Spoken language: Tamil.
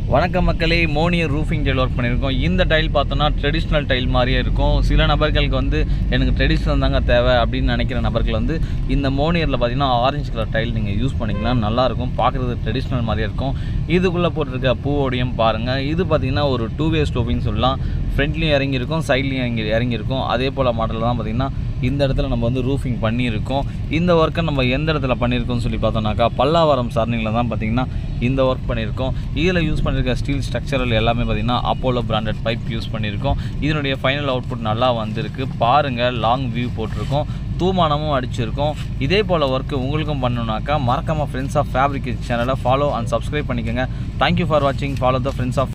வணக்கம் மக்களே மோனியர் ரூஃபிங் டைல் ஒர்க் பண்ணியிருக்கோம் இந்த டைல் பார்த்தோன்னா ட்ரெடிஷ்னல் டைல் மாதிரியே இருக்கும் சில நபர்களுக்கு வந்து எனக்கு ட்ரெடிஷ்னல் தாங்க தேவை அப்படின்னு நினைக்கிற நபர்கள் வந்து இந்த மோனியரில் பார்த்தீங்கன்னா ஆரஞ்சு கலர் டைல் நீங்கள் யூஸ் பண்ணிக்கலாம் நல்லாயிருக்கும் பார்க்குறது ட்ரெடிஷ்னல் மாதிரியே இருக்கும் இதுக்குள்ளே போட்டிருக்க பூவோடையும் பாருங்கள் இது பார்த்தீங்கன்னா ஒரு டூ வே ஸ்டோப்பிங் சொல்லலாம் ஃப்ரண்ட்லேயும் இறங்கியிருக்கும் சைட்லேயும் இறங்கி இறங்கியிருக்கும் அதே போல் மாடலில் தான் பார்த்தீங்கன்னா இந்த இடத்துல நம்ம வந்து ரூஃபிங் பண்ணியிருக்கோம் இந்த ஒர்க்கை நம்ம எந்த இடத்துல பண்ணியிருக்கோம்னு சொல்லி பார்த்தோம்னாக்கா பல்லாவரம் சரணியில் தான் பார்த்தீங்கன்னா இந்த ஒர்க் பண்ணியிருக்கோம் இதில் யூஸ் பண்ணியிருக்க ஸ்டீல் ஸ்ட்ரக்சரல் எல்லாமே பார்த்தீங்கன்னா அப்போலோ பிராண்டட் பைப் யூஸ் பண்ணியிருக்கோம் இதனுடைய ஃபைனல் அவுட்புட் நல்லா வந்திருக்கு பாருங்கள் லாங் வியூ போட்டிருக்கோம் தூமானமும் அடிச்சிருக்கோம் இதே போல் ஒர்க்கு உங்களுக்கும் பண்ணணுனாக்கா மறக்காமல் ஃப்ரெண்ட்ஸ் ஆஃப் ஃபேப்ரிக் சேனலை ஃபாலோ அண்ட் சப்ஸ்கிரைப் பண்ணிக்கோங்க தேங்க்யூ ஃபார் வாட்சிங் ஃபாலோ த ஃப்ரெண்ட்ஸ் ஆஃப்